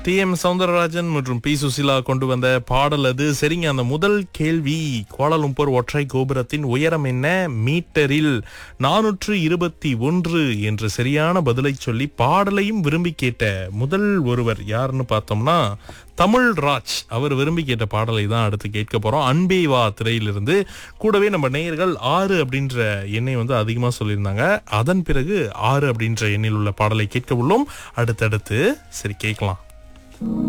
D M Soundararajan மற்றும் B Susheela கொண்டு வந்த பாடல் அது சரிங்க அந்த முதல் கேள்வி கோலாலும்பூர் ஒற்றை கோபுரத்தின் உயரம் என்ன மீட்டரில் நானூற்று இருபத்தி ஒன்று என்று சரியான பதிலை சொல்லி பாடலையும் விரும்பி கேட்ட முதல் ஒருவர் யாருன்னு பார்த்தோம்னா தமிழ் ராஜ் அவர் விரும்பி கேட்ட பாடலை தான் அடுத்து கேட்க போறோம் அன்பே வா திரையிலிருந்து கூடவே நம்ம நேயர்கள் ஆறு அப்படின்ற எண்ணை வந்து அதிகமா சொல்லியிருந்தாங்க அதன் பிறகு ஆறு அப்படின்ற எண்ணில் உள்ள பாடலை கேட்க உள்ளோம் அடுத்தடுத்து சரி கேட்கலாம்